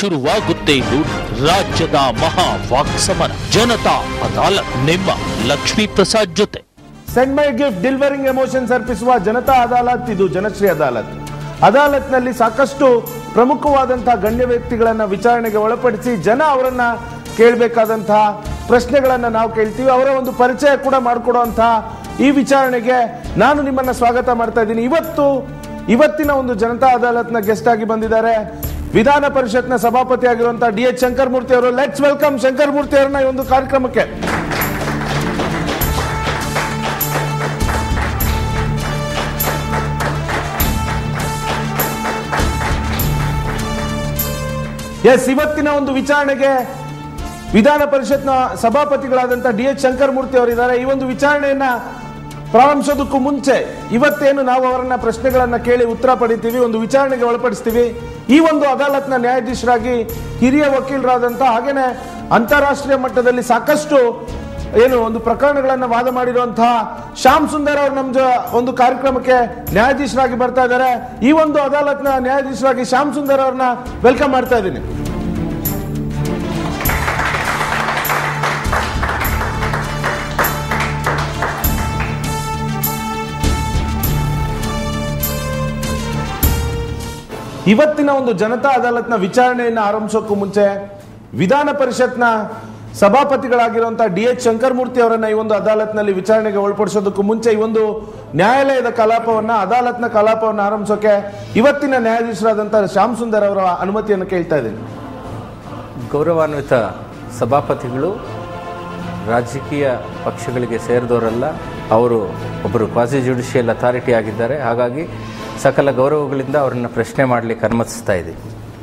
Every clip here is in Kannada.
ಶುರುವಾಗುತ್ತೇನು ರಾಜ್ಯದ ಮಹಾ ವಾಕ್ಸಮರ ಜನತಾ ಅದಾಲತ್ ನಿಮ್ಮ ಲಕ್ಷ್ಮೀ ಪ್ರಸಾದ್ ಜೊತೆ send my gift delivering emotions ಅರ್ಪಿಸುವ ಜನತಾ ಅದಾಲತ್ ಇದು ಜನಶ್ರೀ ಅದಾಲತ್ ಅದಾಲತ್ನಲ್ಲಿ ಸಾಕಷ್ಟು ಪ್ರಮುಖವಾದಂತಹ ಗಣ್ಯ ವ್ಯಕ್ತಿಗಳನ್ನ ವಿಚಾರಣೆಗೆ ಒಳಪಡಿಸಿ ಜನ ಅವರನ್ನ ಕೇಳಬೇಕಾದಂತಹ ಪ್ರಶ್ನೆಗಳನ್ನ ನಾವು ಕೇಳ್ತೀವಿ ಅವರ ಒಂದು ಪರಿಚಯ ಕೂಡ ಮಾಡಿಕೊಡುವಂತಹ ಈ ವಿಚಾರಣೆಗೆ ನಾನು ನಿಮ್ಮನ್ನ ಸ್ವಾಗತ ಮಾಡ್ತಾ ಇದ್ದೀನಿ ಇವತ್ತು ಇವತ್ತಿನ ಒಂದು ಜನತಾ ಅದಾಲತ್ನ ಗೆಸ್ಟ್ ಆಗಿ ಬಂದಿದ್ದಾರೆ ವಿಧಾನ ಪರಿಷತ್ನ ಸಭಾಪತಿ ಆಗಿರುವಂತಹ ಡಿ ಎಚ್ ಶಂಕರ್ ಮೂರ್ತಿ ಅವರು ಲೆಟ್ಸ್ ವೆಲ್ಕಮ್ ಶಂಕರ್ ಮೂರ್ತಿ ಅವರನ್ನ ಈ ಒಂದು ಕಾರ್ಯಕ್ರಮಕ್ಕೆ ಎಸ್ ಇವತ್ತಿನ ಒಂದು ವಿಚಾರಣೆಗೆ ವಿಧಾನ ಪರಿಷತ್ನ ಸಭಾಪತಿಗಳಾದಂತಹ ಡಿ ಎಚ್ ಶಂಕರ್ ಮೂರ್ತಿ ಅವರಿದ್ದಾರೆ ಈ ಒಂದು ವಿಚಾರಣೆಯನ್ನ ಪ್ರಾರಂಭಿಸೋದಕ್ಕೂ ಮುಂಚೆ ಇವತ್ತೇನು ನಾವು ಅವರನ್ನ ಪ್ರಶ್ನೆಗಳನ್ನ ಕೇಳಿ ಉತ್ತರ ಪಡಿತೀವಿ ಒಂದು ವಿಚಾರಣೆಗೆ ಒಳಪಡಿಸ್ತೀವಿ ಈ ಒಂದು ಅದಾಲತ್ನ ನ್ಯಾಯಾಧೀಶರಾಗಿ ಹಿರಿಯ ವಕೀಲರಾದಂತಹ ಹಾಗೇನೆ ಅಂತಾರಾಷ್ಟ್ರೀಯ ಮಟ್ಟದಲ್ಲಿ ಸಾಕಷ್ಟು ಏನು ಒಂದು ಪ್ರಕರಣಗಳನ್ನ ವಾದ ಮಾಡಿರುವಂತಹ ಶ್ಯಾಮ್ ಸುಂದರ್ ಅವರು ನಮ್ಮ ಜೊ- ಒಂದು ಕಾರ್ಯಕ್ರಮಕ್ಕೆ ನ್ಯಾಯಾಧೀಶರಾಗಿ ಬರ್ತಾ ಇದ್ದಾರೆ ಈ ಒಂದು ಅದಾಲತ್ನ ನ್ಯಾಯಾಧೀಶರಾಗಿ ಶ್ಯಾಮ್ ಸುಂದರ್ ಅವ್ರನ್ನ ವೆಲ್ಕಮ್ ಮಾಡ್ತಾ ಇದ್ದೀನಿ ಇವತ್ತಿನ ಒಂದು ಜನತಾ ಅದಾಲತ್ನ ವಿಚಾರಣೆಯನ್ನು ಆರಂಭಿಸೋಕ್ಕೂ ಮುಂಚೆ ವಿಧಾನ ಪರಿಷತ್ನ ಸಭಾಪತಿಗಳಾಗಿರುವಂತಹ ಡಿ ಎಚ್ ಶಂಕರಮೂರ್ತಿ ಅವರನ್ನ ಈ ಒಂದು ಅದಾಲತ್ನಲ್ಲಿ ವಿಚಾರಣೆಗೆ ಒಳಪಡಿಸೋದಕ್ಕೂ ಮುಂಚೆ ಈ ಒಂದು ನ್ಯಾಯಾಲಯದ ಕಲಾಪವನ್ನ ಅದಾಲತ್ನ ಕಲಾಪವನ್ನು ಆರಂಭಿಸೋಕೆ ಇವತ್ತಿನ ನ್ಯಾಯಾಧೀಶರಾದಂತಹ ಶ್ಯಾಮ್ ಸುಂದರ್ ಅವರ ಅನುಮತಿಯನ್ನು ಕೇಳ್ತಾ ಇದ್ದೀನಿ ಗೌರವಾನ್ವಿತ ಸಭಾಪತಿಗಳು ರಾಜಕೀಯ ಪಕ್ಷಗಳಿಗೆ ಸೇರಿದವರಲ್ಲ ಅವರು ಒಬ್ಬರು ಕ್ವಾಸಿ ಜುಡಿಷಿಯಲ್ ಅಥಾರಿಟಿ ಆಗಿದ್ದಾರೆ ಹಾಗಾಗಿ ಸಕಲ ಗೌರವಗಳಿಂದ ಅವರನ್ನು ಪ್ರಶ್ನೆ ಮಾಡಲಿಕ್ಕೆ ಅನುಮತಿಸ್ತಾ ಇದ್ದೀವಿ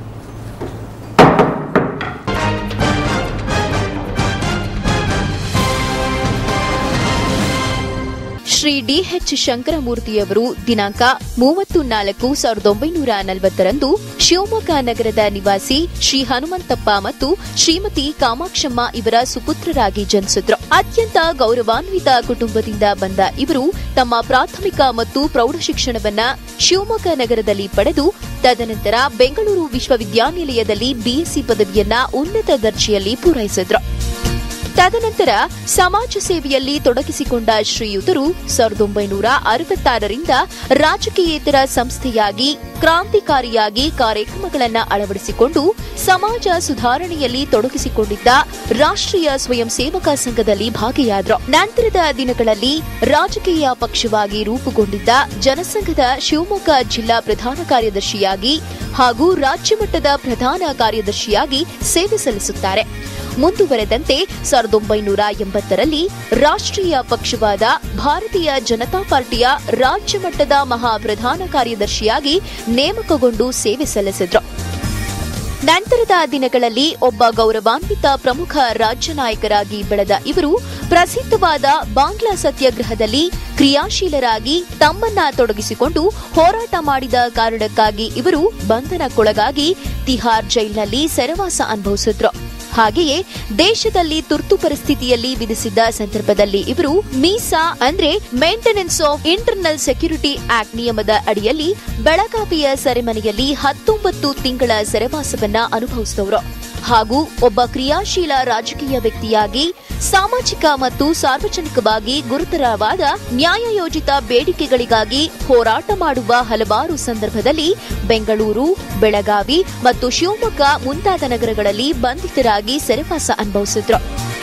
ಶ್ರೀ ಡಿಎಚ್ ಶಂಕರಮೂರ್ತಿಯವರು ದಿನಾಂಕ ಮೂವತ್ತು ನಾಲ್ಕು ಸಾವಿರದ ಒಂಬೈನೂರ ನಲವತ್ತರಂದು ಶಿವಮೊಗ್ಗ ನಗರದ ನಿವಾಸಿ ಶ್ರೀ ಹನುಮಂತಪ್ಪ ಮತ್ತು ಶ್ರೀಮತಿ ಕಾಮಾಕ್ಷಮ್ಮ ಇವರ ಸುಪುತ್ರರಾಗಿ ಜನಿಸಿದ್ರು ಅತ್ಯಂತ ಗೌರವಾನ್ವಿತ ಕುಟುಂಬದಿಂದ ಬಂದ ಇವರು ತಮ್ಮ ಪ್ರಾಥಮಿಕ ಮತ್ತು ಪ್ರೌಢ ಶಿಕ್ಷಣವನ್ನ ಶಿವಮೊಗ್ಗ ನಗರದಲ್ಲಿ ಪಡೆದು ತದನಂತರ ಬೆಂಗಳೂರು ವಿಶ್ವವಿದ್ಯಾನಿಲಯದಲ್ಲಿ ಬಿಎಸ್ಸಿ ಪದವಿಯನ್ನ ಉನ್ನತ ದರ್ಜೆಯಲ್ಲಿ ಪೂರೈಸಿದ್ರು ತದನಂತರ ಸಮಾಜ ಸೇವೆಯಲ್ಲಿ ತೊಡಗಿಸಿಕೊಂಡ ಶ್ರೀಯುತರು ಸಾವಿರದ ಒಂಬೈನೂರ ಅರವತ್ತಾರರಿಂದ ರಾಜಕೀಯೇತರ ಸಂಸ್ಥೆಯಾಗಿ ಕ್ರಾಂತಿಕಾರಿಯಾಗಿ ಕಾರ್ಯಕ್ರಮಗಳನ್ನು ಅಳವಡಿಸಿಕೊಂಡು ಸಮಾಜ ಸುಧಾರಣೆಯಲ್ಲಿ ತೊಡಗಿಸಿಕೊಂಡಿದ್ದ ರಾಷ್ಟ್ರೀಯ ಸ್ವಯಂ ಸೇವಕ ಸಂಘದಲ್ಲಿ ಭಾಗಿಯಾದರು ನಂತರದ ದಿನಗಳಲ್ಲಿ ರಾಜಕೀಯ ಪಕ್ಷವಾಗಿ ರೂಪುಗೊಂಡಿದ್ದ ಜನಸಂಘದ ಶಿವಮೊಗ್ಗ ಜಿಲ್ಲಾ ಪ್ರಧಾನ ಕಾರ್ಯದರ್ಶಿಯಾಗಿ ಹಾಗೂ ರಾಜ್ಯ ಮಟ್ಟದ ಪ್ರಧಾನ ಕಾರ್ಯದರ್ಶಿಯಾಗಿ ಸೇವೆ ಸಲ್ಲಿಸುತ್ತಾರೆ ಮುಂದುವರೆದಂತೆ ಸಾವಿರದ ಒಂಬೈನೂರ ಎಂಬತ್ತರಲ್ಲಿ ರಾಷ್ಟ್ರೀಯ ಪಕ್ಷವಾದ ಭಾರತೀಯ ಜನತಾ ಪಾರ್ಟಿಯ ರಾಜ್ಯ ಮಟ್ಟದ ಮಹಾ ಪ್ರಧಾನ ಕಾರ್ಯದರ್ಶಿಯಾಗಿ ನೇಮಕಗೊಂಡು ಸೇವೆ ಸಲ್ಲಿಸಿದ್ರು ನಂತರದ ದಿನಗಳಲ್ಲಿ ಒಬ್ಬ ಗೌರವಾನ್ವಿತ ಪ್ರಮುಖ ರಾಜ್ಯ ನಾಯಕರಾಗಿ ಬೆಳೆದ ಇವರು ಪ್ರಸಿದ್ಧವಾದ ಬಾಂಗ್ಲಾ ಸತ್ಯಾಗ್ರಹದಲ್ಲಿ ಕ್ರಿಯಾಶೀಲರಾಗಿ ತಮ್ಮನ್ನ ತೊಡಗಿಸಿಕೊಂಡು ಹೋರಾಟ ಮಾಡಿದ ಕಾರಣಕ್ಕಾಗಿ ಇವರು ಬಂಧನಕ್ಕೊಳಗಾಗಿ ತಿಹಾರ್ ಜೈಲಿನಲ್ಲಿ ಸೆರೆವಾಸ ಅನುಭವಿಸಿದ್ರು ಹಾಗೆಯೇ ದೇಶದಲ್ಲಿ ತುರ್ತು ಪರಿಸ್ಥಿತಿಯಲ್ಲಿ ವಿಧಿಸಿದ್ದ ಸಂದರ್ಭದಲ್ಲಿ ಇವರು ಮೀಸಾ ಅಂದ್ರೆ maintenance of internal security act ನಿಯಮದ ಅಡಿಯಲ್ಲಿ ಬೆಳಗಾವಿಯ ಸೆರೆಮನೆಯಲ್ಲಿ ಹತ್ತೊಂಬತ್ತು ತಿಂಗಳ ಸೆರೆವಾಸವನ್ನ ಅನುಭವಿಸಿದವರು ಹಾಗೂ ಒಬ್ಬ ಕ್ರಿಯಾಶೀಲ ರಾಜಕೀಯ ವ್ಯಕ್ತಿಯಾಗಿ ಸಾಮಾಜಿಕ ಮತ್ತು ಸಾರ್ವಜನಿಕವಾಗಿ ಗುರುತರವಾದ ನ್ಯಾಯಯೋಜಿತ ಬೇಡಿಕೆಗಳಿಗಾಗಿ ಹೋರಾಟ ಮಾಡುವ ಹಲವಾರು ಸಂದರ್ಭದಲ್ಲಿ ಬೆಂಗಳೂರು ಬೆಳಗಾವಿ ಮತ್ತು ಶಿವಮೊಗ್ಗ ಮುಂತಾದ ನಗರಗಳಲ್ಲಿ ಬಂಧಿತರಾಗಿ ಸೆರೆವಾಸ ಅನುಭವಿಸಿದ್ರು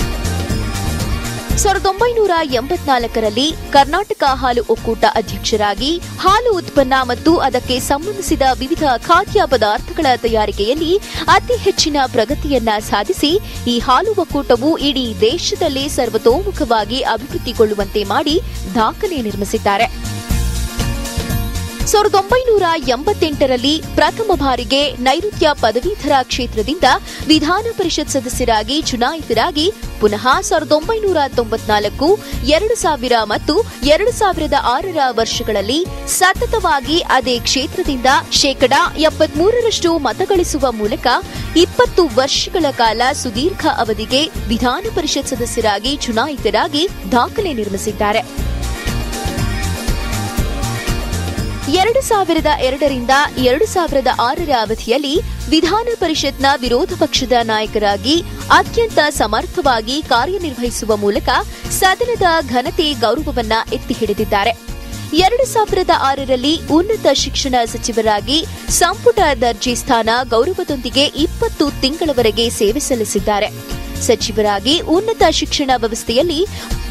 ಸಾವಿರದ ಒಂಬೈನೂರ ಎಂಬತ್ನಾಲ್ಕರಲ್ಲಿ ಕರ್ನಾಟಕ ಹಾಲು ಒಕ್ಕೂಟ ಅಧ್ಯಕ್ಷರಾಗಿ ಹಾಲು ಉತ್ಪನ್ನ ಮತ್ತು ಅದಕ್ಕೆ ಸಂಬಂಧಿಸಿದ ವಿವಿಧ ಖಾದ್ಯ ಪದಾರ್ಥಗಳ ತಯಾರಿಕೆಯಲ್ಲಿ ಅತಿ ಹೆಚ್ಚಿನ ಪ್ರಗತಿಯನ್ನ ಸಾಧಿಸಿ ಈ ಹಾಲು ಒಕ್ಕೂಟವು ಇಡೀ ದೇಶದಲ್ಲಿ ಸರ್ವತೋಮುಖವಾಗಿ ಅಭಿವೃದ್ಧಿಗೊಳ್ಳುವಂತೆ ಮಾಡಿ ದಾಖಲೆ ನಿರ್ಮಿಸಿದ್ದಾರೆ ಸಾವಿರದ ಒಂಬೈನೂರ ಎಂಬತ್ತೆಂಟರಲ್ಲಿ ಪ್ರಥಮ ಬಾರಿಗೆ ನೈಋತ್ಯ ಪದವೀಧರ ಕ್ಷೇತ್ರದಿಂದ ವಿಧಾನ ಪರಿಷತ್ ಸದಸ್ಯರಾಗಿ ಚುನಾಯಿತರಾಗಿ ಪುನಃ ಸಾವಿರದ ಒಂಬೈನೂರ ತೊಂಬತ್ನಾಲ್ಕು ಎರಡು ಸಾವಿರ ಮತ್ತು ಎರಡು ಸಾವಿರದ ಆರರ ವರ್ಷಗಳಲ್ಲಿ ಸತತವಾಗಿ ಅದೇ ಕ್ಷೇತ್ರದಿಂದ ಶೇಕಡಾ ಎಪ್ಪತ್ಮೂರರಷ್ಟು ಮತಗಳಿಸುವ ಮೂಲಕ ಇಪ್ಪತ್ತು ವರ್ಷಗಳ ಕಾಲ ಸುದೀರ್ಘ ಅವಧಿಗೆ ವಿಧಾನ ಪರಿಷತ್ ಸದಸ್ಯರಾಗಿ ಚುನಾಯಿತರಾಗಿ ದಾಖಲೆ ನಿರ್ಮಿಸಿದ್ದಾರೆ ಎರಡು ಸಾವಿರದ ಎರಡರಿಂದ ಎರಡು ಸಾವಿರದ ಆರರ ಅವಧಿಯಲ್ಲಿ ವಿಧಾನ ಪರಿಷತ್ನ ವಿರೋಧ ಪಕ್ಷದ ನಾಯಕರಾಗಿ ಅತ್ಯಂತ ಸಮರ್ಥವಾಗಿ ಕಾರ್ಯನಿರ್ವಹಿಸುವ ಮೂಲಕ ಸದನದ ಘನತೆ ಗೌರವವನ್ನ ಎತ್ತಿ ಹಿಡಿದಿದ್ದಾರೆ ಎರಡು ಸಾವಿರದ ಆರರಲ್ಲಿ ಉನ್ನತ ಶಿಕ್ಷಣ ಸಚಿವರಾಗಿ ಸಂಪುಟ ದರ್ಜೆ ಸ್ಥಾನ ಗೌರವದೊಂದಿಗೆ ಇಪ್ಪತ್ತು ತಿಂಗಳವರೆಗೆ ಸೇವೆ ಸಲ್ಲಿಸಿದ್ದಾರೆ ಸಚಿವರಾಗಿ ಉನ್ನತ ಶಿಕ್ಷಣ ವ್ಯವಸ್ಥೆಯಲ್ಲಿ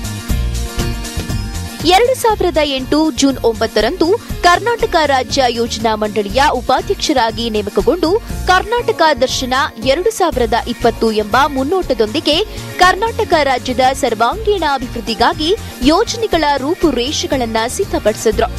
ಎರಡು ಸಾವಿರದ ಎಂಟು ಜೂನ್ ಒಂಬತ್ತರಂದು ಕರ್ನಾಟಕ ರಾಜ್ಯ ಯೋಜನಾ ಮಂಡಳಿಯ ಉಪಾಧ್ಯಕ್ಷರಾಗಿ ನೇಮಕಗೊಂಡು ಕರ್ನಾಟಕ ದರ್ಶನ ಎರಡು ಸಾವಿರದ ಇಪ್ಪತ್ತು ಎಂಬ ಮುನ್ನೋಟದೊಂದಿಗೆ ಕರ್ನಾಟಕ ರಾಜ್ಯದ ಸರ್ವಾಂಗೀಣ ಅಭಿವೃದ್ಧಿಗಾಗಿ ಯೋಜನೆಗಳ ರೂಪುರೇಷೆಗಳನ್ನು ಸಿದ್ಧಪಡಿಸಿದ್ರು